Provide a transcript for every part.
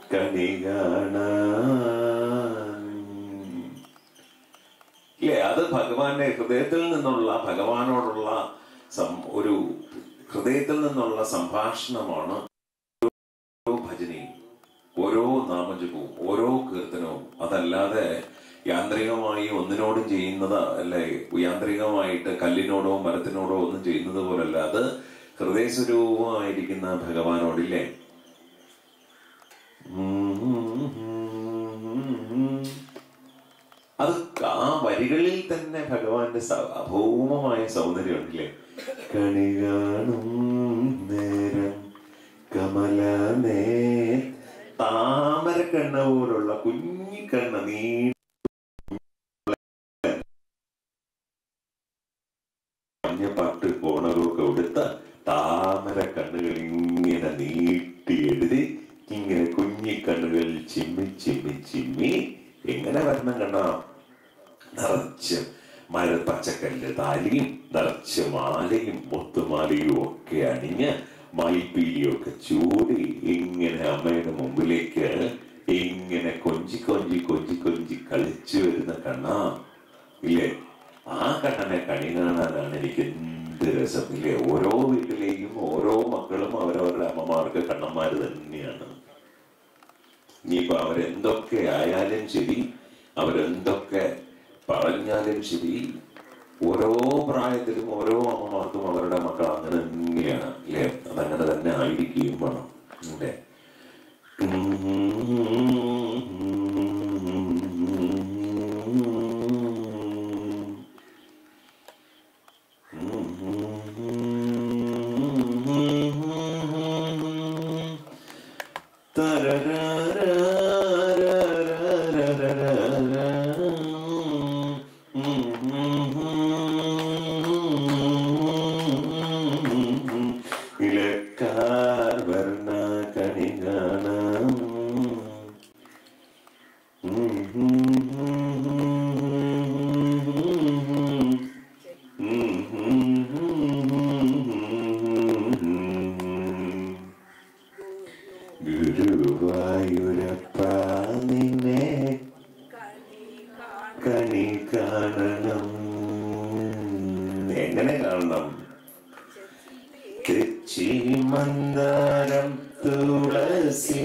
കണി കാണാൻ ഇല്ലേ അത് ഭഗവാന്റെ ഹൃദയത്തിൽ നിന്നുള്ള ഭഗവാനോടുള്ള സം- ഒരു ഹൃദയത്തിൽ നിന്നുള്ള സംഭാഷണമാണ് ഓരോ ഭജനയും ഓരോ നാമജപവും ഓരോ കീർത്തനവും അതല്ലാതെ യാന്ത്രികമായി ഒന്നിനോടും ചെയ്യുന്നത് അല്ലെ യാന്ത്രികമായിട്ട് കല്ലിനോടോ മരത്തിനോടോ ഒന്നും ചെയ്യുന്നത് പോലല്ല അത് ഹൃദയസ്വരൂപമായിരിക്കുന്ന ഭഗവാനോടില്ലേ അത് ആ വരികളിൽ തന്നെ ഭഗവാന്റെ സ- അഭൗമമായ സൗന്ദര്യം ഉണ്ടല്ലേ കണി കാണും നേരം കമല നേ താമര കണ്ണ പോലുള്ള കുഞ്ഞിക്കണ്ണ നീ മഞ്ഞപ്പാട്ട് കോണറൊക്കെ എടുത്ത താമര കണ്ണുകൾ ഇങ്ങനെ നീട്ടി എഴുതി ഇങ്ങനെ കുഞ്ഞിക്കണ്ണുകൾ ചിമ്മി ചിമ്മി ചിമ്മി എങ്ങനെ വരണം കണ്ണാ നിറച്ച് മഴ പച്ചക്കല്ല് താലിയും നിറച്ച് മാലയും മുത്തുമാലയും ഒക്കെ അണിഞ്ഞ് മയിൽപ്പീലിയൊക്കെ ചൂടി ഇങ്ങനെ അമ്മയുടെ മുമ്പിലേക്ക് ഇങ്ങനെ കൊഞ്ചി കൊഞ്ചി കൊഞ്ചി കൊഞ്ചി കളിച്ചു വരുന്ന കണ്ണാ ഇല്ലേ ആ കണ്ണനെ കണി കാണാനാണ് എനിക്ക് എന്ത് രസം ഇല്ലേ ഓരോ വീട്ടിലെയും ഓരോ മക്കളും അവരവരുടെ അമ്മമാർക്ക് കണ്ണന്മാര് തന്നെയാണ് ഇനിയിപ്പോ അവരെന്തൊക്കെ ആയാലും ശരി അവരെന്തൊക്കെ പറഞ്ഞാലും ശരി ഓരോ പ്രായത്തിലും ഓരോ അമ്മമാർക്കും അവരുടെ മക്കൾ അങ്ങനെ തന്നെയാണ് അല്ലേ അതങ്ങനെ തന്നെ ആയിരിക്കുകയും വേണം അല്ലേ ഇലക്കാർ വർണ്ണ കണി കാണാം ഗുരുവായൂരപ്പ നിന്നെ കണി കാണണം എങ്ങനെ കാണണം തെച്ചി മന്ദാരം തുളസി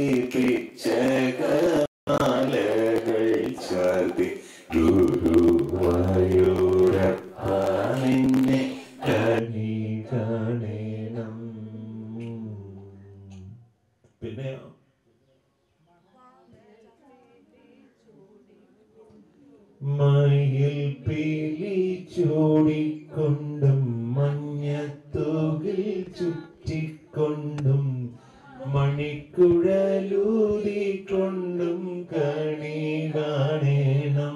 പിച്ചകമാലകൾ ചാർത്തി ഗുരുവായൂരപ്പ നിന്നെ കണി കാണണം പിന്നെയോ മയിൽ പീലി ചൂടിക്കൊണ്ടും മഞ്ഞത്തൂകിൽ ചുറ്റിക്കൊണ്ടും മണിക്കുഴലൂതിക്കൊണ്ടും കണി കാണേണം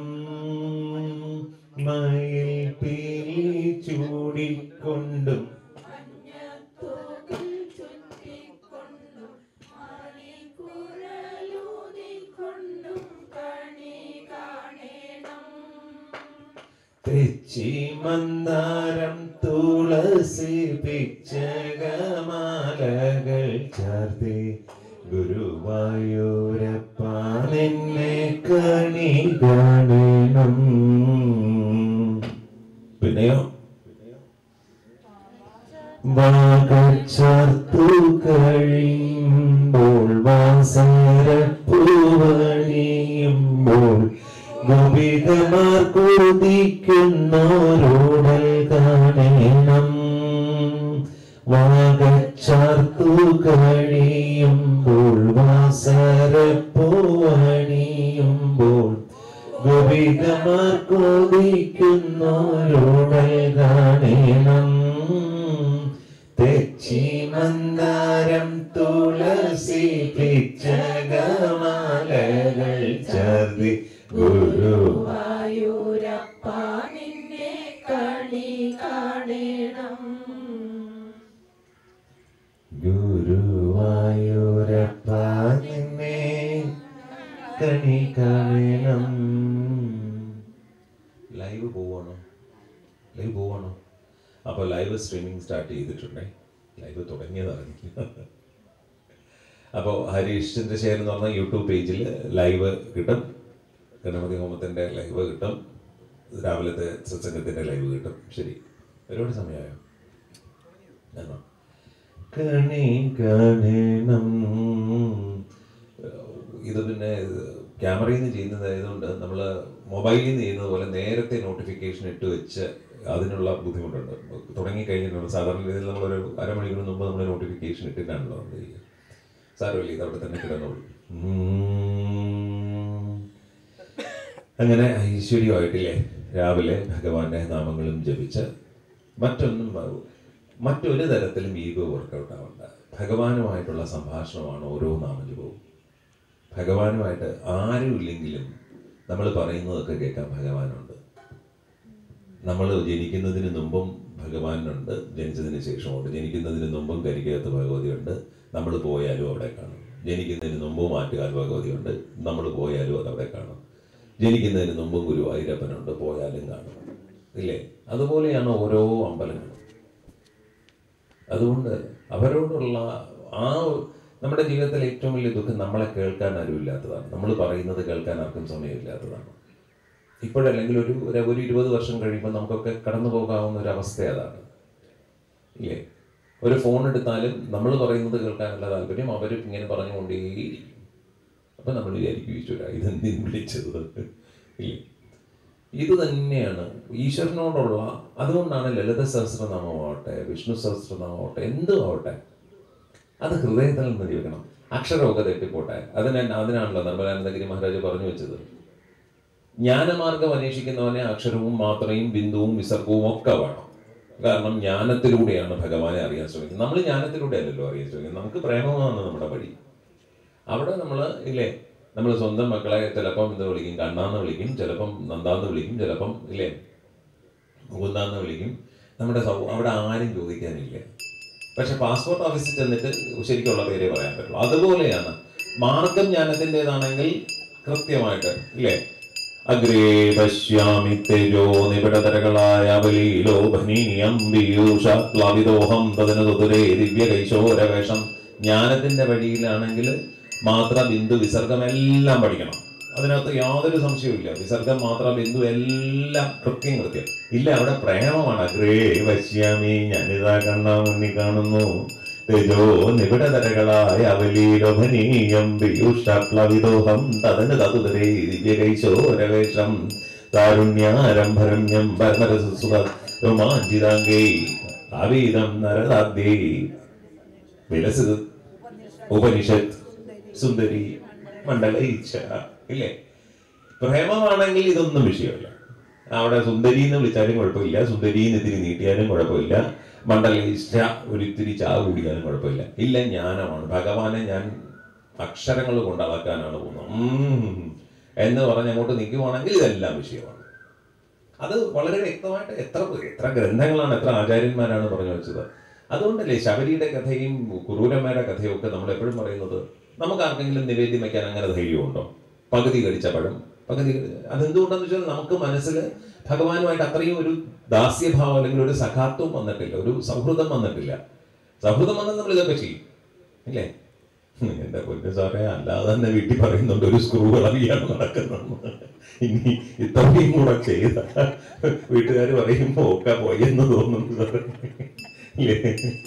മയിൽ പീലി ചൂടിക്കൊണ്ടും മഞ്ഞത്തോക്കിൽ ചുറ്റിക്കൊണ്ടും മണിക്കുഴലൂതിക്കൊണ്ടും കണി കാണേണം തെച്ചി മന്ദാരം തുളസി പിച്ചകമാലകൾ ചാർത്തി ഗുരുവായൂരപ്പ നിന്നെ കണി കാണണം പിന്നെയോ വാകച്ചാർത്തു കഴിയുമ്പോൾ വാസരപ്പൂവണിയുമ്പോൾ ഗോപികമാർ കുതിക്കുന്നോരോടൽ കാണണം വാകച്ചാർത്തു കഴിയുമ്പോൾ വാസരപ്പൂവണിയുമ്പോൾ ഗോപികമാർ കൊതിക്കുന്നോരോടൽ കാണണം തെച്ചി മന്ദാരം തുളസി പിച്ചകമാലകൾ ചാർത്തി ഗുരു വായൂരപ്പ നിന്നെ കണി കാണേണം ഗുരുവായൂരപ്പ നിന്നെ കണി കാണണം ലൈവ് പോവാണോ ലൈവ് പോവാണോ അപ്പോൾ ലൈവ് സ്ട്രീമിംഗ് സ്റ്റാർട്ട് ചെയ്തിട്ടുണ്ടേ ലൈവ് തുടങ്ങിയതാണ് അപ്പോൾ ഹരീഷ് ചന്ദ്രശേഖരൻ എന്ന് പറഞ്ഞ യൂട്യൂബ് പേജിൽ ലൈവ് കിട്ടും ഗണപതി ഹോമത്തിൻ്റെ ലൈവ് കിട്ടും രാവിലത്തെ സത്സംഗത്തിൻ്റെ ലൈവ് കിട്ടും ശരി ഒരുപാട് സമയമായോ ആണോ കണി കാണണം ഇത് പിന്നെ ക്യാമറയിൽ നിന്ന് ചെയ്യുന്നതായതുകൊണ്ട് നമ്മൾ മൊബൈലിൽ നിന്ന് ചെയ്യുന്നത് പോലെ നേരത്തെ നോട്ടിഫിക്കേഷൻ ഇട്ട് വെച്ച് അതിനുള്ള ബുദ്ധിമുട്ടുണ്ട് തുടങ്ങി കഴിഞ്ഞിട്ടുണ്ട് സാധാരണ രീതിയിൽ നമ്മളൊരു അരമണിക്കൂർ മുമ്പ് നമ്മൾ നോട്ടിഫിക്കേഷൻ ഇട്ടിട്ടാണല്ലോ നമ്മൾ ചെയ്യുക സാരമില്ല ഇത് അവിടെ തന്നെ കിടന്നോളൂ ഉം. അങ്ങനെ ഐശ്വര്യമായിട്ടില്ലേ രാവിലെ ഭഗവാന്റെ നാമങ്ങളും ജപിച്ച് മറ്റൊന്നും വ- മറ്റൊരു തരത്തിലും ഈഗോ വർക്കൗട്ട് ആവണ്ട ഭഗവാനുമായിട്ടുള്ള സംഭാഷണമാണ് ഓരോ നാമജപവും ഭഗവാനുമായിട്ട് ആരും ഇല്ലെങ്കിലും നമ്മൾ പറയുന്നതൊക്കെ കേൾക്കാൻ ഭഗവാനുണ്ട് നമ്മൾ ജനിക്കുന്നതിന് മുമ്പും ഭഗവാനുണ്ട് ജനിച്ചതിന് ശേഷമുണ്ട് ജനിക്കുന്നതിന് മുമ്പും കരിക്കകത്ത് ഭഗവതിയുണ്ട് നമ്മൾ പോയാലും അവിടെ കാണും ജനിക്കുന്നതിന് മുമ്പും ആറ്റുകാൽ ഭഗവതിയുണ്ട് നമ്മൾ പോയാലും അത് അവിടെ കാണും ജനിക്കുന്നതിന് മുമ്പും ഗുരുവായൂരപ്പനുണ്ട് പോയാലും കാണും ഇല്ലേ അതുപോലെയാണ് ഓരോ അമ്പലങ്ങളും അതുകൊണ്ട് അവരോടുള്ള ആ നമ്മുടെ ജീവിതത്തിലെ ഏറ്റവും വലിയ ദുഃഖം നമ്മളെ കേൾക്കാൻ ആരുമില്ലാത്തതാണ് നമ്മൾ പറയുന്നത് കേൾക്കാൻ ആർക്കും സമയമില്ലാത്തതാണ് ഇപ്പോഴല്ലെങ്കിൽ ഒരു ഒരു ഒരു ഇരുപത് വർഷം കഴിയുമ്പോൾ നമുക്കൊക്കെ കടന്നു പോകാവുന്ന ഒരു അവസ്ഥ അതാണ് ഇല്ലേ ഒരു ഫോൺ എടുത്താലും നമ്മൾ പറയുന്നത് കേൾക്കാനുള്ള താല്പര്യം അവരും ഇങ്ങനെ പറഞ്ഞുകൊണ്ടേയിരിക്കും അപ്പം നമ്മൾ വിചാരിക്കും ഈശ്വര ഇതെന്തിനും വിളിച്ചത് ഇല്ലേ ഇത് തന്നെയാണ് ഈശ്വരനോടുള്ള അതുകൊണ്ടാണ് ലളിത സഹസ്രനാമമാവട്ടെ വിഷ്ണു സഹസ്രനാമമാവട്ടെ എന്തും ആവട്ടെ അത് ഹൃദയത്തിൽ നിന്ന് ജീവിക്കണം അക്ഷരമൊക്കെ തെറ്റിപ്പോട്ടെ അതിനെ അതിനാണല്ലോ നിർമ്മലാനന്ദഗിരി മഹാരാജ് പറഞ്ഞു വെച്ചത് ജ്ഞാനമാർഗം അന്വേഷിക്കുന്നവനെ അക്ഷരവും മാത്രയും ബിന്ദുവും വിസർഗവും ഒക്കെ വേണം കാരണം ജ്ഞാനത്തിലൂടെയാണ് ഭഗവാനെ അറിയാൻ ശ്രമിക്കുന്നത് നമ്മൾ ജ്ഞാനത്തിലൂടെ അല്ലല്ലോ അറിയാൻ ശ്രമിക്കുന്നത് നമുക്ക് പ്രേമമാണ് നമ്മുടെ വഴി അവിടെ നമ്മൾ ഇല്ലേ നമ്മൾ സ്വന്തം മക്കളെ ചിലപ്പം എന്ത് വിളിക്കും കണ്ണാന്ന് വിളിക്കും ചിലപ്പം നന്ദാന്ന് വിളിക്കും ചിലപ്പം ഇല്ലേ മുകുന്ദാന്ന് വിളിക്കും നമ്മുടെ സൗ അവിടെ ആരും ചോദിക്കാനില്ല പക്ഷെ പാസ്പോർട്ട് ഓഫീസിൽ ചെന്നിട്ട് ശരിക്കുള്ള പേരേ പറയാൻ പറ്റുള്ളൂ അതുപോലെയാണ് മാർഗം ജ്ഞാനത്തിൻ്റെതാണെങ്കിൽ കൃത്യമായിട്ട് ഇല്ലേ അഗ്രേ പശ്യാമി തേജോ നിബിഡതരകളായ ബലീലോഭനീയം പീയൂഷാപ്ലാവിദോഹം തതിന് തുതുരേ ദിവ്യകൈശോരവേഷം ജ്ഞാനത്തിന്റെ വഴിയിലാണെങ്കിൽ മാത്ര ബിന്ദു വിസർഗം എല്ലാം പഠിക്കണം അതിനകത്ത് യാതൊരു സംശയവുമില്ല വിസർഗം മാത്ര ബിന്ദു എല്ലാം കൃത്യം കൃത്യം ഇല്ല അവിടെ പ്രേമമാണ് അഗ്രേ വശ്യാമി ഞാനിതാ കണ്ണാ മുന്നിൽ കാണുന്നു തേജോ നിബിഡതരകളായ അവലീലോഭനീയം പീയൂഷാപ്ലവിദോഹം തതന് തതുതരേ ദിവ്യകൈശോരവേഷം കാരുണ്യാരംഭരമ്യം പരമരസുസുഖ രോമാഞ്ചിതാംഗേ ആവീതം നരതാദ്യേ വിലസത് ഉപനിഷത്ത് സുന്ദരി മണ്ഡലയിച്ച ഇല്ലേ പ്രേമമാണെങ്കിൽ ഇതൊന്നും വിഷയമില്ല അവിടെ സുന്ദരി എന്ന് വിളിച്ചാലും കുഴപ്പമില്ല സുന്ദരി എന്ന് ഇത്തിരി നീട്ടിയാലും കുഴപ്പമില്ല മണ്ഡലയിച്ച ഒരു ഇത്തിരി ചാ കൂടിയാലും കുഴപ്പമില്ല ഇല്ല ജ്ഞാനമാണ് ഭഗവാനെ ഞാൻ അക്ഷരങ്ങൾ കൊണ്ട് അളക്കാനാണ് പോകുന്നത് ഉം. എന്ന് പറഞ്ഞ് അങ്ങോട്ട് നിൽക്കുവാണെങ്കിൽ ഇതെല്ലാം വിഷയമാണ് അത് വളരെ വ്യക്തമായിട്ട് എത്ര എത്ര ഗ്രന്ഥങ്ങളാണ് എത്ര ആചാര്യന്മാരാണ് പറഞ്ഞു വെച്ചത് അതുകൊണ്ടല്ലേ ശബരിയുടെ കഥയും കുറൂരന്മാരുടെ കഥയും ഒക്കെ നമ്മൾ എപ്പോഴും പറയുന്നത് നമുക്ക് ആർക്കെങ്കിലും നിവേദ്യം വയ്ക്കാൻ അങ്ങനെ ധൈര്യമുണ്ടോ പകുതി കടിച്ച പഴം പകുതി അതെന്തുകൊണ്ടെന്ന് വെച്ചാൽ നമുക്ക് മനസ്സിൽ ഭഗവാനുമായിട്ട് അത്രയും ഒരു ദാസ്യഭാവം അല്ലെങ്കിൽ ഒരു സഖാത്വം വന്നിട്ടില്ല ഒരു സൗഹൃദം വന്നിട്ടില്ല സൗഹൃദം വന്നാൽ നമ്മൾ ഇതൊക്കെ ചെയ്യും ഇല്ലേ ഉം, എന്റെ പൊന്നു സാറേ അല്ലാതെ തന്നെ വീട്ടിൽ പറയുന്നുണ്ട് ഒരു സ്ക്രൂ ഇളകിയാണ് നടക്കുന്നത് ഇനി ഇത്രയും കൂടെ ചെയ്ത വീട്ടുകാർ പറയുമ്പോ ഒക്കെ പോയെന്ന് തോന്നുന്നു സാറേ ഇല്ലേ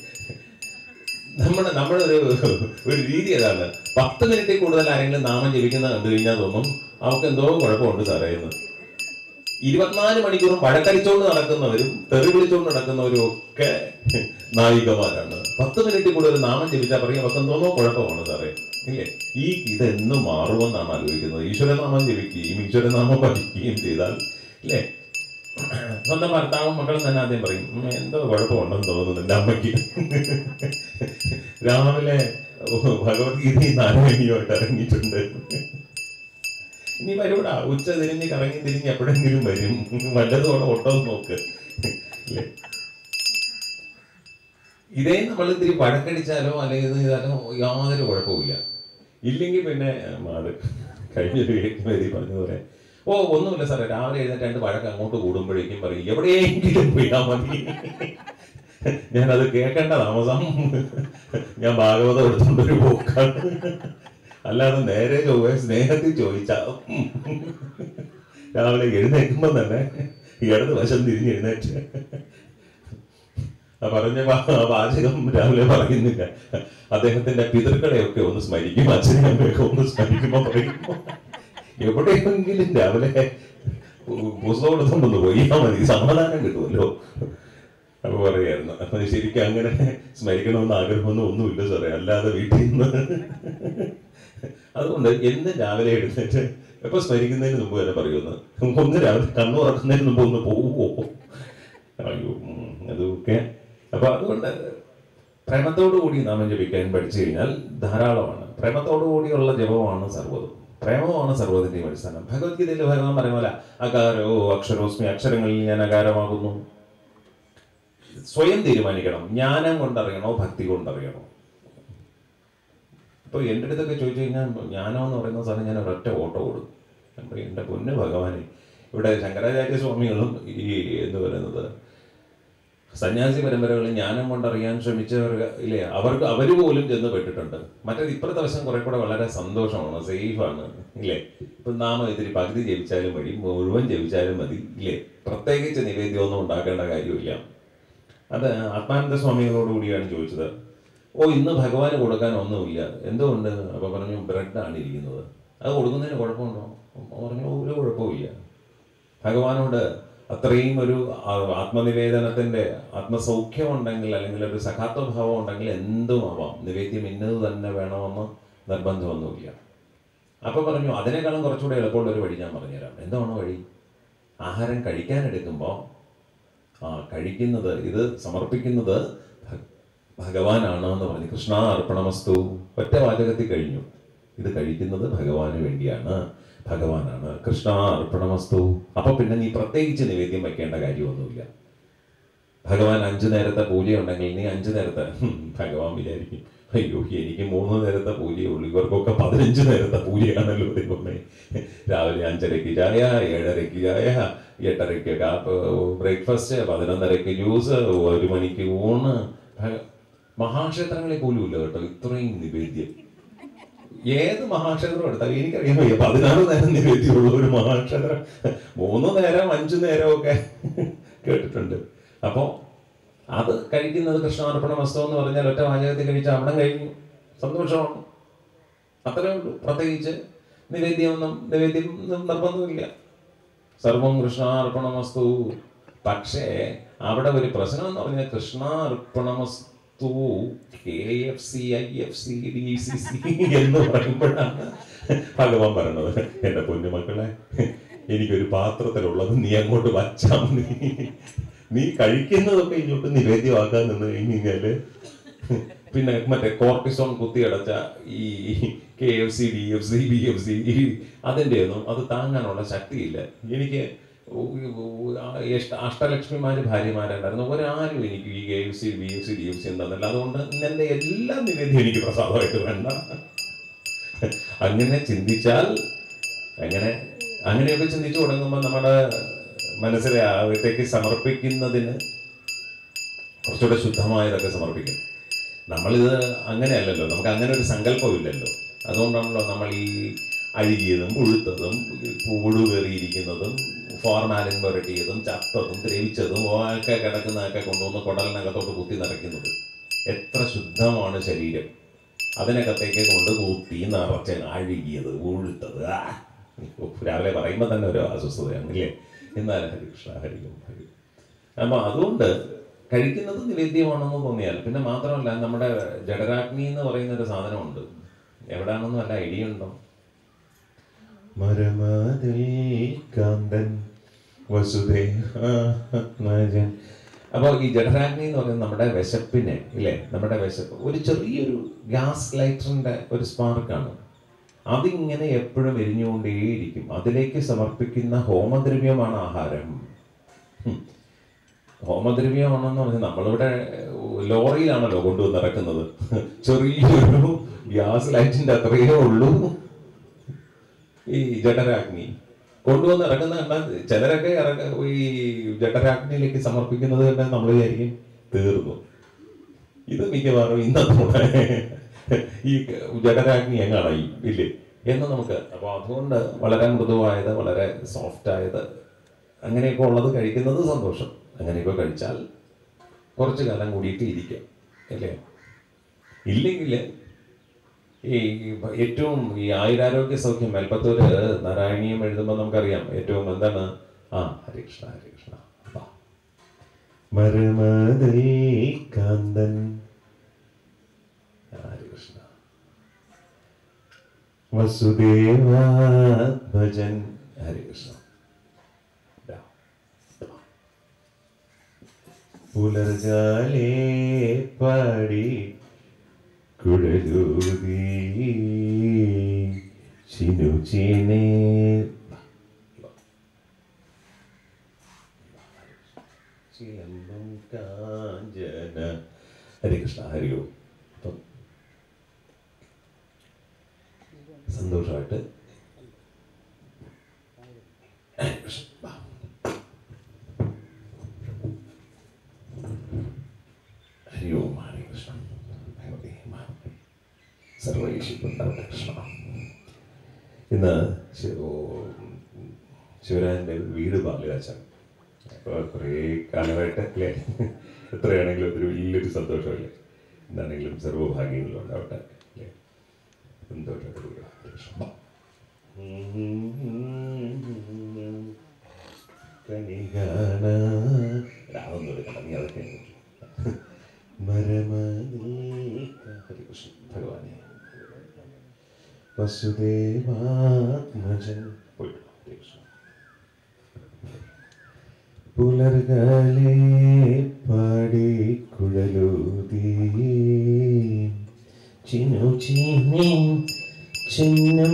നമ്മുടെ നമ്മുടെ ഒരു ഒരു രീതി അതാണ് പത്ത് മിനിറ്റിൽ കൂടുതൽ ആരെങ്കിലും നാമം ജപിക്കുന്ന കണ്ടു കഴിഞ്ഞാൽ തോന്നും അവർക്ക് എന്തോ കുഴപ്പമുണ്ട് സാറേ എന്ന് ഇരുപത്തിനാല് മണിക്കൂറും വഴക്കടിച്ചോണ്ട് നടക്കുന്നവരും തെറി വിളിച്ചോണ്ട് നടക്കുന്നവരും ഒക്കെ നായികമാരാണ് പത്ത് മിനിറ്റ് കൂടുതൽ നാമം ജപിച്ചാൽ പറയും അവർക്ക് എന്തോന്നോ കുഴപ്പമാണ് സാറേ ഇല്ലേ ഈ ഇതെന്ന് മാറുമെന്നാണ് ആലോചിക്കുന്നത് ഈശ്വരനാമം ജപിക്കുകയും ഈശ്വരനാമം പഠിക്കുകയും ചെയ്താൽ ഇല്ലേ സ്വന്തം ഭർത്താവും മക്കളും തന്നെ ആദ്യം പറയും "ഉം, എന്തോ കുഴപ്പമുണ്ടെന്ന് തോന്നുന്നു എൻ്റെ അമ്മയ്ക്ക് രാവിലെ ഭഗവത്ഗീതയും നാരായണിയുമായിട്ട് ഇറങ്ങിയിട്ടുണ്ട് ഇനി വരൂടാ ഉച്ച തിരിഞ്ഞ് കറങ്ങി തിരിഞ്ഞ് എപ്പോഴെങ്കിലും വരും വല്ലതോടെ ഒട്ടോ നോക്ക് ഇല്ലേ? ഇതേ നമ്മൾ ഇത്തിരി വഴക്കടിച്ചാലോ അല്ലെങ്കിൽ ഇത് ചെയ്താലോ യാതൊരു കുഴപ്പമില്ല ഇല്ലെങ്കിൽ പിന്നെ മാട് കഴിഞ്ഞൊരു വരി പറഞ്ഞതുപോലെ ഓ ഒന്നുമില്ല സാറേ രാവിലെ എഴുന്നേറ്റ് രണ്ട് വഴക്ക് അങ്ങോട്ട് കൂടുമ്പോഴേക്കും പറയും എവിടെയെങ്കിലും പോയാൽ മതി ഞാനത് കേൾക്കേണ്ട താമസം ഞാൻ ഭാഗവതം എടുത്തുകൊണ്ടൊരു പോക്കാണ് അല്ലാതെ നേരെ ചൊവ്വേ സ്നേഹത്തിൽ ചോദിച്ചാ രാവിലെ എഴുന്നേൽക്കുമ്പോൾ തന്നെ ഇടത് വശം തിരിഞ്ഞ് എഴുന്നേറ്റ് ആ പറഞ്ഞ വാ- ആ വാചകം രാവിലെ പറയുന്നില്ല അദ്ദേഹത്തിന്റെ പിതൃക്കളെയൊക്കെ ഒന്ന് സ്മരിക്കും അച്ഛനെ അമ്മയൊക്കെ ഒന്ന് സ്മരിക്കുമ്പോ പറയുമ്പോ എവിടെയെങ്കിലും രാവിലെ പു- പുസ്തകം എടുത്തോണ്ടൊന്ന് പോയാ മതി സമാധാനം കിട്ടുമല്ലോ അപ്പൊ പറയായിരുന്നു അപ്പൊ ശരിക്കും അങ്ങനെ സ്മരിക്കണമെന്ന് ആഗ്രഹമൊന്നും ഒന്നുമില്ല സാറേ അല്ലാതെ വീട്ടിൽ നിന്ന് അതുകൊണ്ട് എന്ന് രാവിലെ എഴുന്നേറ്റ് എപ്പൊ സ്മരിക്കുന്നതിന് മുമ്പ് തന്നെ പറയുമെന്ന് ഒന്ന് രാവിലെ കണ്ണു തുറക്കുന്നതിന് മുമ്പ് ഒന്ന് പോവോ അയ്യോ ഉം, അതൊക്കെ അപ്പൊ അതുകൊണ്ട് പ്രേമത്തോടു കൂടി നാമം ജപിക്കാൻ പഠിച്ചു കഴിഞ്ഞാൽ ധാരാളമാണ് പ്രേമത്തോടു കൂടിയുള്ള ജപമാണ് സർവ്വതും പ്രേമമാണ് സർവ്വതിന്റെയും അടിസ്ഥാനം ഭഗവത്ഗീതയിൽ ഭഗവാൻ പറയുമല്ല അകാരോ അക്ഷരോസ്മി അക്ഷരങ്ങളിൽ ഞാൻ അകാരമാകുന്നു സ്വയം തീരുമാനിക്കണം ജ്ഞാനം കൊണ്ടറിയണോ ഭക്തി കൊണ്ടറിയണോ ഇപ്പൊ എൻ്റെ അടുത്തൊക്കെ ചോദിച്ചു കഴിഞ്ഞാൽ ജ്ഞാനം എന്ന് പറയുന്ന സാധനം ഞാൻ ഒരൊറ്റ ഓട്ടോ കൊടുക്കും ഞാൻ പറയും, എൻ്റെ പൊന്ന് ഭഗവാനെ ഇവിടെ ശങ്കരാചാര്യ സ്വാമികളും ഈ എന്ന് പറയുന്നത് സന്യാസി പരമ്പരകളിൽ ജ്ഞാനം കൊണ്ടറിയാൻ ശ്രമിച്ചവർ ഇല്ലേ അവർക്ക് അവർ പോലും ചെന്ന് പെട്ടിട്ടുണ്ട് മറ്റേത് ഇപ്പുറത്തെ വശം കുറെ കൂടെ വളരെ സന്തോഷമാണ് സേഫാണ് ഇല്ലേ ഇപ്പം നാമം ഇത്തിരി പകുതി ജപിച്ചാലും മതി മുഴുവൻ ജപിച്ചാലും മതി ഇല്ലേ പ്രത്യേകിച്ച് നിവേദ്യമൊന്നും ഉണ്ടാക്കേണ്ട കാര്യമില്ല അത് ആത്മാനന്ദ സ്വാമികളോട് കൂടിയാണ് ചോദിച്ചത് ഓ ഇന്ന് ഭഗവാന് കൊടുക്കാൻ ഒന്നുമില്ല എന്തുകൊണ്ട് അപ്പൊ പറഞ്ഞു ബ്രെഡാണ് ഇരിക്കുന്നത് അത് കൊടുക്കുന്നതിന് കുഴപ്പമുണ്ടോ അപ്പൊ പറഞ്ഞു ഒരു കുഴപ്പമില്ല ഭഗവാനോട് അത്രയും ഒരു ആ- ആത്മനിവേദനത്തിന്റെ ആത്മസൗഖ്യം ഉണ്ടെങ്കിൽ അല്ലെങ്കിൽ ഒരു സഖാത്വഭാവം ഉണ്ടെങ്കിൽ എന്തും ആവാം നിവേദ്യം ഇന്നത് തന്നെ വേണമെന്ന് നിർബന്ധമൊന്നുമില്ല അപ്പൊ പറഞ്ഞു അതിനേക്കാളും കുറച്ചുകൂടെ എളുപ്പമുള്ള ഒരു വഴി ഞാൻ പറഞ്ഞുതരാം എന്താണ് വഴി ആഹാരം കഴിക്കാനെടുക്കുമ്പോൾ ആ കഴിക്കുന്നത് ഇത് സമർപ്പിക്കുന്നത് ഭ- ഭഗവാനാണ് എന്ന് പറഞ്ഞു കൃഷ്ണ അർപ്പണമസ്തു ഒറ്റ വാചകത്തിൽ കഴിഞ്ഞു ഇത് കഴിക്കുന്നത് ഭഗവാന് വേണ്ടിയാണ് ഭഗവാനാണ് കൃഷ്ണ അർപ്പണമസ്തു അപ്പൊ പിന്നെ നീ പ്രത്യേകിച്ച് നിവേദ്യം വയ്ക്കേണ്ട കാര്യമൊന്നുമില്ല ഭഗവാൻ അഞ്ചു നേരത്തെ പൂജയുണ്ടെങ്കിൽ നീ അഞ്ചു നേരത്തെ ഹും, ഭഗവാൻ വിചാരിക്കും അയ്യോ എനിക്ക് മൂന്ന് നേരത്തെ പൂജയേ ഉള്ളൂ ഇവർക്കൊക്കെ പതിനഞ്ച് നേരത്തെ പൂജയാണല്ലോ ദൈവമേ രാവിലെ അഞ്ചരയ്ക്ക് ചായ ഏഴരയ്ക്ക് ചായ എട്ടരയ്ക്ക് കാപ്പ് ബ്രേക്ക്ഫാസ്റ്റ് പതിനൊന്നരയ്ക്ക് ജ്യൂസ് ഒരു മണിക്ക് ഊണ് ഭ- മഹാക്ഷേത്രങ്ങളിൽ പോലും ഇല്ല കേട്ടോ ഇത്രയും നിവേദ്യം ഏത് മഹാക്ഷേത്രം എടുത്താലും എനിക്കറിയാൻ വയ്യ പതിനാറ് നേരം നിവേദ്യമുള്ള ഒരു മഹാക്ഷേത്രം മൂന്ന് നേരം അഞ്ചു നേരമൊക്കെ കേട്ടിട്ടുണ്ട് അപ്പോൾ അത് കഴിക്കുന്നത് കൃഷ്ണാർപ്പണ വസ്തു എന്ന് പറഞ്ഞാൽ ഒറ്റ വാചകത്തിൽ കഴിച്ചാൽ അവിടെ കഴിഞ്ഞു സന്തോഷമാണ് അത്രേ ഉള്ളൂ പ്രത്യേകിച്ച് നിവേദ്യമൊന്നും നിവേദ്യം ഒന്നും നിർബന്ധമില്ല സർവം കൃഷ്ണാർപ്പണമസ്തു പക്ഷേ അവിടെ ഒരു പ്രശ്നം എന്ന് പറഞ്ഞാൽ കൃഷ്ണാർപ്പണമസ്തു K F C I F C D C C എന്ന് പറയുമ്പോഴാണ് ഭഗവാൻ പറയണത് എൻ്റെ പൊന്നുമക്കളെ എനിക്കൊരു പാത്രത്തിലുള്ളത് നീ അങ്ങോട്ട് വച്ചാ മതി നീ കഴിക്കുന്നതൊക്കെ ഇങ്ങോട്ട് നിവേദ്യമാക്കാൻ നിന്ന് കഴിഞ്ഞ് കഴിഞ്ഞാല് പിന്നെ മറ്റേ കോർട്ടിസോൺ കുത്തിയടച്ച ഈ K F C D F C B F C അതിൻ്റെ ഒന്നും അത് താങ്ങാനുള്ള ശക്തിയില്ല എനിക്ക് ഉ- ഉ- ആ എഷ്ട- അഷ്ടലക്ഷ്മിമാര് ഭാര്യമാരുണ്ടായിരുന്നു ഒരാരും എനിക്ക് ഈ K F C B F C D F C തന്നില്ല അതുകൊണ്ട് എൻ്റെ എല്ലാ നിവേദ്യം എനിക്ക് പ്രസാദമായിട്ട് വേണ്ട അങ്ങനെ ചിന്തിച്ചാൽ അങ്ങനെ അങ്ങനെയൊക്കെ ചിന്തിച്ചു തുടങ്ങുമ്പോൾ നമ്മുടെ മനസ്സിലെ അകത്തേക്ക് സമർപ്പിക്കുന്നതിന് കുറച്ചുകൂടെ ശുദ്ധമായതൊക്കെ സമർപ്പിക്കും നമ്മളിത് അങ്ങനെയല്ലല്ലോ നമുക്ക് അങ്ങനെ ഒരു സങ്കല്പമില്ലല്ലോ അതുകൊണ്ടാണല്ലോ നമ്മൾ ഈ അഴുകിയതും പുഴുത്തതും പൂടു കയറിയിരിക്കുന്നതും ഫോർമാലിൻ പുരട്ടിയതും ചത്തതും ദ്രവിച്ചതും ഒക്കെ കിടക്കുന്നതൊക്കെ കൊണ്ടുവന്ന് കുടലിനകത്തോട്ട് കുത്തി നിറയ്ക്കുന്നത് എത്ര ശുദ്ധമാണ് ശരീരം അതിനകത്തേക്ക് കൊണ്ട് കുത്തി നിറച്ച് അഴുകിയത് ഉഴുത്തത് ആ രാവിലെ പറയുമ്പോൾ തന്നെ ഒരു അസ്വസ്ഥതയാണ് ഇല്ലേ എന്നാൽ ഹരികൃഷ്ണ ഹരിക്കും ഹരി അപ്പൊ അതുകൊണ്ട് കഴിക്കുന്നത് നിവേദ്യമാണെന്ന് തോന്നിയാൽ പിന്നെ മാത്രമല്ല നമ്മുടെ ജഡരാഗ്നി എന്ന് പറയുന്ന ഒരു സാധനമുണ്ട് എവിടാണെന്നും അല്ല ഐഡിയ ഉണ്ടോ മരമതിൽ കാന്തൻ വസുദേവൻ അപ്പോൾ ഈ ജഠരാഗ്നി എന്ന് പറയുന്നത് നമ്മുടെ വിശപ്പിനെ ഇല്ലേ നമ്മുടെ വിശപ്പ് ഒരു ചെറിയൊരു ഗ്യാസ് ലൈറ്ററിന്റെ ഒരു സ്പാർക്കാണ് അതിങ്ങനെ എപ്പോഴും എരിഞ്ഞുകൊണ്ടേയിരിക്കും അതിലേക്ക് സമർപ്പിക്കുന്ന ഹോമദ്രവ്യമാണ് ആഹാരം ഹും. ഹോമദ്രവ്യമാണെന്ന് പറഞ്ഞാൽ നമ്മളിവിടെ ലോറിയിലാണല്ലോ കൊണ്ടുവന്ന് ഇറക്കുന്നത് ചെറിയൊരു ഗ്യാസ് ലൈറ്റിന്റെ അത്രയേ ഉള്ളൂ ഈ ജഠരാഗ്നി കൊണ്ടുവന്ന് ഇറക്കുന്ന കണ്ടാൽ ചിലരൊക്കെ ഇറക്ക ഈ ജഠരാഗ്നിയിലേക്ക് സമർപ്പിക്കുന്നത് കണ്ടാൽ നമ്മൾ വിചാരിക്കും തീർന്നു ഇത് മിക്കവാറും ഇന്നത്തോടെ ഈ ജഡരാഗ്നി എങ്ങാണായി ഇല്ലേ എന്ന് നമുക്ക് അപ്പോൾ അതുകൊണ്ട് വളരെ മൃദുവായത് വളരെ സോഫ്റ്റ് ആയത് അങ്ങനെയൊക്കെ ഉള്ളത് കഴിക്കുന്നത് സന്തോഷം അങ്ങനെയൊക്കെ കഴിച്ചാൽ കുറച്ച് കാലം കൂടിയിട്ട് ഇരിക്കാം അല്ലേ ഇല്ലെങ്കിൽ ഈ ഏറ്റവും ഈ ആയുരാരോഗ്യ സൗഖ്യം മേൽപ്പത്തൂര് നാരായണീയം എഴുതുമ്പോൾ നമുക്കറിയാം ഏറ്റവും എന്താണ് ആ ഹരികൃഷ്ണ ഹരികൃഷ്ണ വാ. മരമതിൽ കാന്തൻ ഹരികൃഷ്ണ വസുദേവാത്മജൻ ഹരികൃഷ്ണ ദാ. പുലർജാലേ പാടി കുഴലൂതി ചിനുചിനേ ചിലമ്പം കാഞ്ചന ഹരികൃഷ്ണ ഹരിയോ അപ്പം സന്തോഷമായിട്ട് ഹരികൃഷ്ണ വാ. ഹരി ഓം ഹരി കൃഷ്ണ ഭഗവതി സർവൈശ്വരുണ്ടാവട്ടെ കൃഷ്ണ ഇന്ന് ശി- ഓ, ശിവരാജൻ്റെ വീട് പാലുകാച്ചാൻ അപ്പോൾ കുറേ കാലമായിട്ട് അല്ലേ എത്രയാണെങ്കിലും അതൊരു വലിയൊരു സന്തോഷമല്ലേ എന്താണെങ്കിലും സർവ്വഭാഗ്യങ്ങളും ഉണ്ടാവട്ടെ അല്ലേ സന്തോഷമായിട്ട് കൂടുക. കൃഷ്ണ കണികാണ അതൊന്നും എടുക്കണ്ട നീ അതൊക്കെ ഹരികൃഷ്ണൻ ഭഗവാനെ വസുദേവാത്മജൻ പോയിട്ടു ഹരികൃഷ്ണ പുലർകാലേ പാടി കുഴലൂതി ചിന്നു ചിന്നി ചിന്നം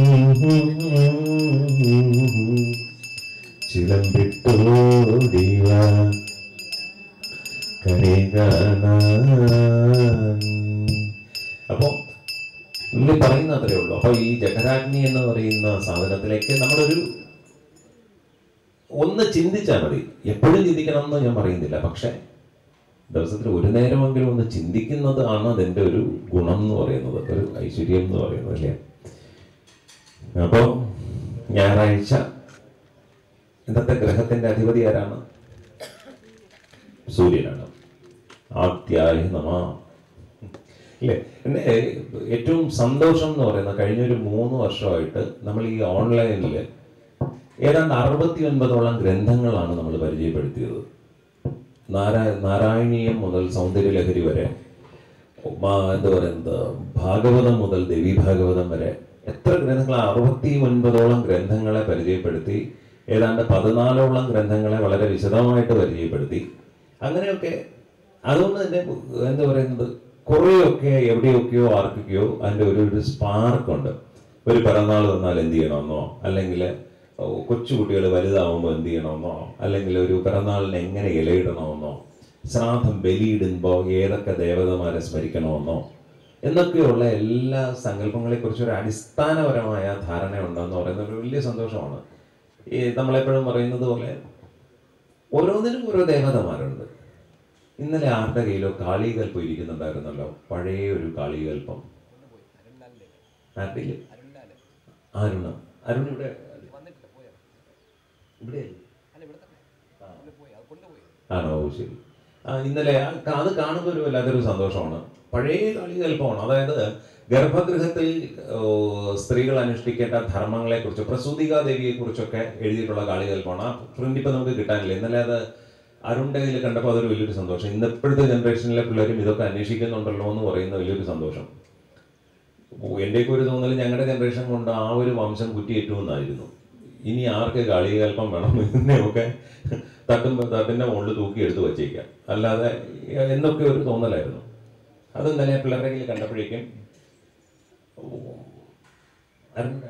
ചിലമ്പിട്ടോടിവ കരേ കാണാൻ അപ്പോ നമ്മൾ പറയുന്ന അത്രേ ഉള്ളൂ അപ്പൊ ഈ ജഠരാഗ്നി എന്ന് പറയുന്ന സാധനത്തിലേക്ക് നമ്മളൊരു ഒന്ന് ചിന്തിച്ചാൽ മതി എപ്പോഴും ചിന്തിക്കണം എന്ന് ഞാൻ പറയുന്നില്ല പക്ഷെ ദിവസത്തിൽ ഒരു നേരമെങ്കിലും ഒന്ന് ചിന്തിക്കുന്നത് ആണ് അതിൻ്റെ ഒരു ഗുണം എന്ന് പറയുന്നത് ഒരു ഐശ്വര്യം എന്ന് പറയുന്നത് അല്ലേ അപ്പോൾ ഞായറാഴ്ച ഇന്നത്തെ ഗ്രഹത്തിന്റെ അധിപതി ആരാണ് സൂര്യനാണ് ആദ്യായ നമ ഇല്ലേ എന്നെ ഏറ്റവും സന്തോഷം എന്ന് പറയുന്നത് കഴിഞ്ഞ ഒരു മൂന്ന് വർഷമായിട്ട് നമ്മൾ ഈ ഓൺലൈനിൽ ഏതാണ്ട് അറുപത്തി ഒൻപതോളം ഗ്രന്ഥങ്ങളാണ് നമ്മൾ പരിചയപ്പെടുത്തിയത് നാരാ നാരായണീയം മുതൽ സൗന്ദര്യലഹരി വരെ മാ- എന്താ പറയുന്നത് ഭാഗവതം മുതൽ ദേവി ഭാഗവതം വരെ എത്ര ഗ്രന്ഥങ്ങൾ അറുപത്തി ഒൻപതോളം ഗ്രന്ഥങ്ങളെ പരിചയപ്പെടുത്തി ഏതാണ്ട് പതിനാലോളം ഗ്രന്ഥങ്ങളെ വളരെ വിശദമായിട്ട് പരിചയപ്പെടുത്തി അങ്ങനെയൊക്കെ അതുകൊണ്ട് തന്നെ എന്താ പറയുന്നത് കുറേയൊക്കെ എവിടെയൊക്കെയോ ആർക്കൊക്കെയോ അതിൻ്റെ ഒരു ഒരു സ്പാർക്കുണ്ട് ഒരു പിറന്നാൾ വന്നാൽ എന്ത് ചെയ്യണമെന്നോ അല്ലെങ്കിൽ കൊച്ചുകുട്ടികൾ വലുതാവുമ്പോൾ എന്ത് ചെയ്യണമെന്നോ അല്ലെങ്കിൽ ഒരു പിറന്നാളിന് എങ്ങനെ ഇലയിടണമെന്നോ ശ്രാദ്ധം ബലിയിടുമ്പോൾ ഏതൊക്കെ ദേവതമാരെ സ്മരിക്കണമെന്നോ എന്നൊക്കെയുള്ള എല്ലാ സങ്കല്പങ്ങളെക്കുറിച്ച് ഒരു അടിസ്ഥാനപരമായ ധാരണ ഉണ്ടെന്ന് പറയുന്നത് ഒരു വലിയ സന്തോഷമാണ് ഈ നമ്മളെപ്പോഴും പറയുന്നത് പോലെ ഓരോന്നിനും ഓരോ ദേവതമാരുണ്ട് ഇന്നലെ ആരുടെ കയ്യിലോ കാളികൽപ്പം ഇരിക്കുന്നുണ്ടായിരുന്നല്ലോ പഴയ ഒരു കാളികൽപ്പം ആരുടെയില് അരുണ അരുൺ ഇവിടെ ഇവിടെ ആണോ ഓ, ശരി ആ ഇന്നലെ ആ കാ- അത് കാണുമ്പോൾ ഒരു വല്ലാത്തൊരു സന്തോഷമാണ് പഴയ കളികൽപ്പമാണ് അതായത് ഗർഭഗൃഹത്തിൽ ഓ, സ്ത്രീകൾ അനുഷ്ഠിക്കേണ്ട ധർമ്മങ്ങളെ കുറിച്ച് പ്രസൂതികാ ദേവിയെ കുറിച്ചൊക്കെ എഴുതിയിട്ടുള്ള കാളികൽപ്പമാണ് ആ പ്രിന്റ് ഇപ്പൊ നമുക്ക് കിട്ടാനില്ല ഇന്നലെ അത് അരുണിന്റെ കയ്യിൽ കണ്ടപ്പോൾ അതൊരു വലിയൊരു സന്തോഷം ഇന്ന് ഇപ്പോഴത്തെ ജനറേഷനിലെ പിള്ളേരും ഇതൊക്കെ അന്വേഷിക്കുന്നുണ്ടല്ലോ എന്ന് പറയുന്ന വലിയൊരു സന്തോഷം ഓ, എന്റെയൊക്കെ ഒരു തോന്നൽ ഞങ്ങളുടെ ജനറേഷൻ കൊണ്ട് ആ ഒരു വംശം കുറ്റിയേറ്റുമെന്നായിരുന്നു ഇനി ആർക്ക് കാളികൽപ്പം വേണം ഇതിനെയൊക്കെ തട്ടും തട്ടിന്റെ മുകളിൽ തൂക്കി എടുത്ത് വച്ചേക്കാം അല്ലാതെ എന്നൊക്കെ ഒരു തോന്നലായിരുന്നു അത് ഇന്നലെ പിള്ളേരുടെ കയ്യിൽ കണ്ടപ്പോഴേക്കും ഓ, അരുണിന്റെ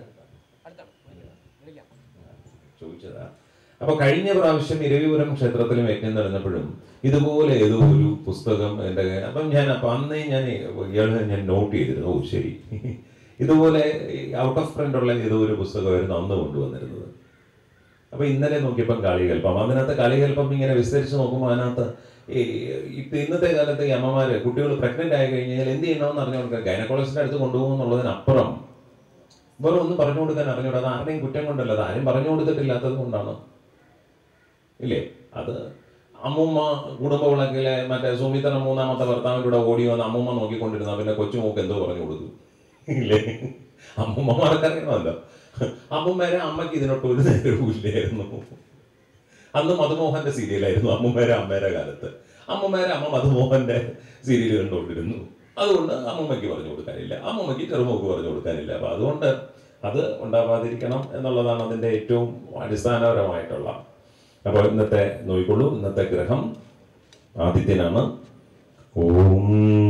ചോദിച്ചതാ അപ്പൊ കഴിഞ്ഞ പ്രാവശ്യം ഇരവിപുരം ക്ഷേത്രത്തിലും യജ്ഞം നടന്നപ്പോഴും ഇതുപോലെ ഏതോ ഒരു പുസ്തകം എൻ്റെ കയ്യിൽ- അപ്പം ഞാൻ അപ്പൊ അന്നേ ഞാൻ ഇയാളെ ഞാൻ നോട്ട് ചെയ്തിരുന്നു ഓ ശരി ഇതുപോലെ ഔട്ട് ഓഫ് പ്രിന്റ് ഉള്ള ഏതോ ഒരു പുസ്തകമായിരുന്നു അന്ന് കൊണ്ടുവന്നിരുന്നത് അപ്പൊ ഇന്നലെ നോക്കിയപ്പം കളികൽപ്പം അതിനകത്ത് കളികൽപ്പം ഇങ്ങനെ വിസ്തരിച്ച് നോക്കുമ്പോൾ അതിനകത്ത് ഈ ഇപ്പൊ ഇന്നത്തെ കാലത്ത് ഈ അമ്മമാര് കുട്ടികൾ പ്രഗ്നന്റ് ആയി കഴിഞ്ഞാൽ എന്ത് ചെയ്യണമെന്ന് അറിഞ്ഞു കൊടുക്കുക ഗൈനക്കോളജിന്റെ അടുത്ത് കൊണ്ടുപോകുന്നുള്ളതിനപ്പുറം വേറെ ഒന്നും പറഞ്ഞു കൊടുക്കാൻ അറിഞ്ഞൂടാ അത് ആരുടെയും കുറ്റം കൊണ്ടല്ല അത് ആരും പറഞ്ഞു കൊടുത്തിട്ടില്ലാത്തത് കൊണ്ടാണ് ഇല്ലേ അത് അമ്മൂമ്മ കുടുംബ വിളക്കിലെ മറ്റേ സുമിത്ര മൂന്നാമത്തെ ഭർത്താവിലൂടെ ഓടി വന്ന് അമ്മൂമ്മ നോക്കിക്കൊണ്ടിരുന്ന പിന്നെ കൊച്ചുമോക്ക് എന്തോ പറഞ്ഞു കൊടുത്തു ഇല്ലേ അമ്മൂമ്മമാർക്കറിയണമല്ലോ അമ്മൂമ്മേരെ അമ്മയ്ക്ക് ഇതിനൊട്ട് ഒരു നേരവും ഇല്ലായിരുന്നു അന്ന് മധുമോഹന്റെ സീരിയലായിരുന്നു അമ്മൂമ്മേരെ അമ്മേരെ കാലത്ത് അമ്മൂമ്മേരെ അമ്മ മധുമോഹന്റെ സീരിയൽ കണ്ടുകൊണ്ടിരുന്നു അതുകൊണ്ട് അമ്മൂമ്മയ്ക്ക് പറഞ്ഞു കൊടുക്കാനില്ല അമ്മൂമ്മയ്ക്ക് ചെറുമോക്ക് പറഞ്ഞു കൊടുക്കാനില്ല അപ്പൊ അതുകൊണ്ട് അത് ഉണ്ടാവാതിരിക്കണം എന്നുള്ളതാണ് അതിന്റെ ഏറ്റവും അടിസ്ഥാനപരമായിട്ടുള്ള അപ്പോൾ ഇന്നത്തെ നോയിക്കൊള്ളൂ ഇന്നത്തെ ഗ്രഹം ആദിത്യനാണ് ഓം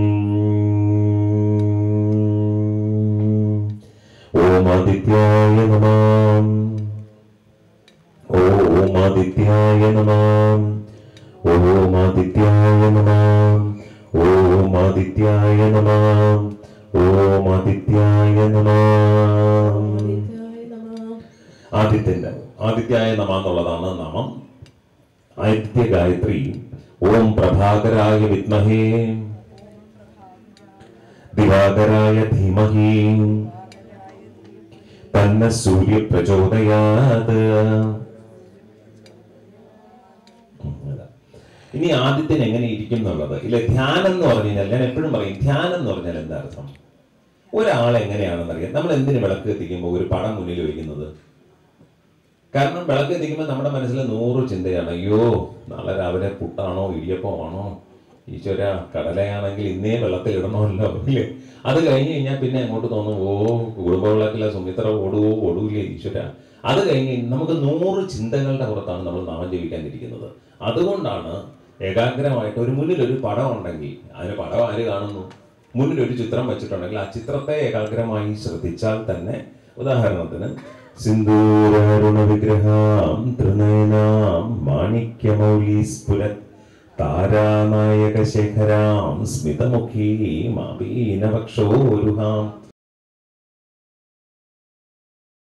ഓം ആദിത്യായ നമാം ഓം ആദിത്യായ നമാം ഓം ആദിത്യായ നമാം ഓം ആദിത്യായ നമാം ഓം ആദിത്യായ നമാം ആദിത്യായ നമഃ ആദിത്യന്റെ ആദിത്യായ നമ എന്നുള്ളതാണ് നാമം ആദിത്യ ഗായത്രി ഓം പ്രഭാകരായ വിദ്മഹേ ദിവാകരായ ധീമഹി തന്ന സൂര്യ പ്രചോദയാത് ഉം, അതാ. ഇനി ആദിത്യൻ എങ്ങനെ ഇരിക്കും എന്നുള്ളത് ഇല്ല ധ്യാനം എന്ന് പറഞ്ഞു കഴിഞ്ഞാൽ ഞാൻ എപ്പോഴും പറയും ധ്യാനം എന്ന് പറഞ്ഞാൽ എന്താ അർത്ഥം ഒരാൾ എങ്ങനെയാണെന്നറിയാം നമ്മൾ എന്തിന് വിളക്ക് കത്തിക്കുമ്പോൾ ഒരു പടം മുന്നിൽ വയ്ക്കുന്നത് കാരണം വിളക്ക് എത്തിക്കുമ്പോൾ നമ്മുടെ മനസ്സിൽ നൂറ് ചിന്തയാണ് അയ്യോ നാളെ രാവിലെ പുട്ടാണോ ഇടിയപ്പമാണോ ഈശ്വര കടലയാണെങ്കിൽ ഇന്നേ വെള്ളത്തിൽ ഇടണമല്ലോ ഇല്ലേ അത് കഴിഞ്ഞ് കഴിഞ്ഞാൽ പിന്നെ അങ്ങോട്ട് തോന്നും ഓ കുടുംബ വിളക്കിലെ സുമിത്ര ഓടുവോ ഓടൂലേ ഈശ്വര അത് കഴിഞ്ഞ് നമുക്ക് നൂറ് ചിന്തകളുടെ പുറത്താണ് നമ്മൾ നാമം ജപിക്കാനിരിക്കുന്നത് അതുകൊണ്ടാണ് ഏകാഗ്രമായിട്ട് ഒരു മുന്നിൽ ഒരു പടം ഉണ്ടെങ്കിൽ അതിന് പടം ആര് കാണുന്നു മുന്നിൽ ഒരു ചിത്രം വെച്ചിട്ടുണ്ടെങ്കിൽ ആ ചിത്രത്തെ ഏകാഗ്രമായി ശ്രദ്ധിച്ചാൽ തന്നെ ഉദാഹരണത്തിന് സിന്ദൂരാരുണ വിഗ്രഹാം ത്രിനയനാം മാണിക്യമൗലി സ്ഫുരത് താരാനായക ശേഖരാം സ്മിതമുഖീ മാപീനവക്ഷോരുഹാം